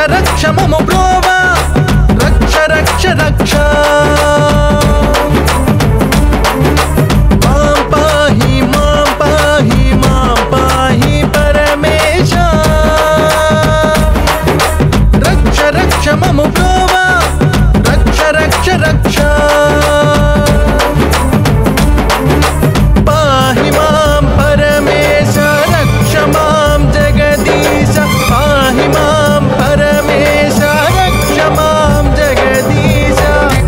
రక్ష మము బ్రోవా రక్ష రక్ష రక్ష మాం పాహి మాం పాహి మాం పాహి పరమేశ రక్ష రక్ష మము బ్రోవా రక్ష రక్ష రక్ష పాహి మాం పరమేశ రక్ష మాం జగదీశ పాహి మాం పరమేశ రక్ష మాం జగదీశ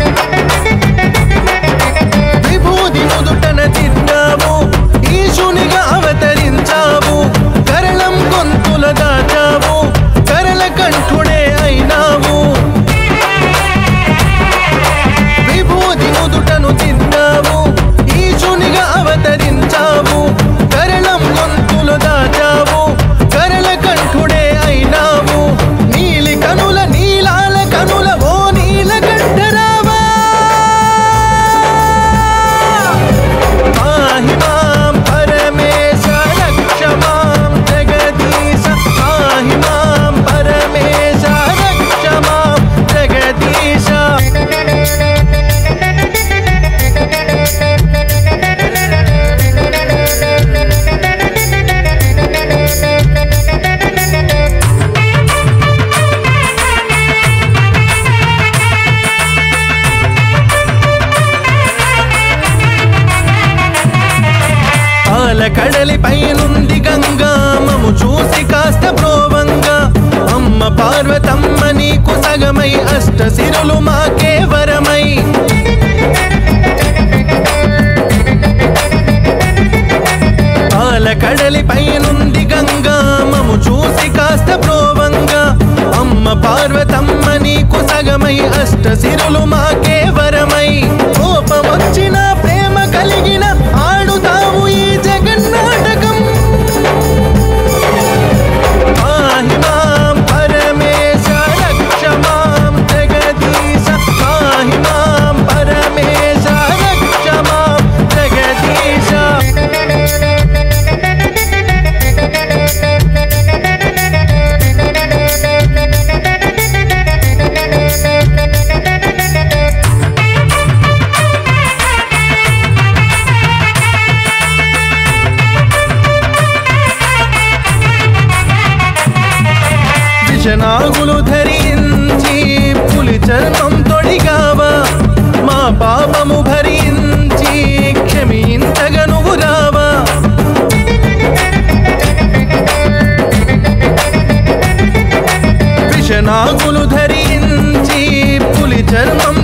విభూది నుదుటన తిన్నావు ఈశునిగా అవతరించావు కరళం గొంతుల దాచావు కరళ కంఠుడే అయినావు విభూది నుదుటను తిన్నావు ఈశునిగా అవతరించావు కరళం గొంతులు దాచావు కరళ కంఠుడే అయినావు నీలి కనుల నీలాల కనుల ఓ నీల కంఠరావా పాహి మాం పరమేశ రక్ష మాం జగదీశ పాహి మాం పరమేశ రక్ష మాం జగదీశ పాల కడలి పైనుంది గంగా మము చూసి కాస్త ప్రోవంగా అమ్మ పార్వతమ్మ నీకు సగమై అష్ట సిరులు మాకే వరమై పాల కడలి పైనుంది గంగా మము చూసి కాస్త ప్రోవంగా అమ్మ పార్వతమ్మ నీకు సగమై అష్ట సిరులు మాకే వరమై కోపమొచ్చిన ప్రేమ కలిగిన ఆడుతావు ఈ జగన్నాటకం పాహి మాం పరమేశ రక్ష మాం జగదీశ పాహి మాం పరమేశ రక్ష మాం జగదీశ విషనాగులు ధరించి పులి చర్మం తొడిగావా మా పాపము భరించి క్షమించగ నువ్వు రావా విషనాగులు ధరించి పులి చర్మం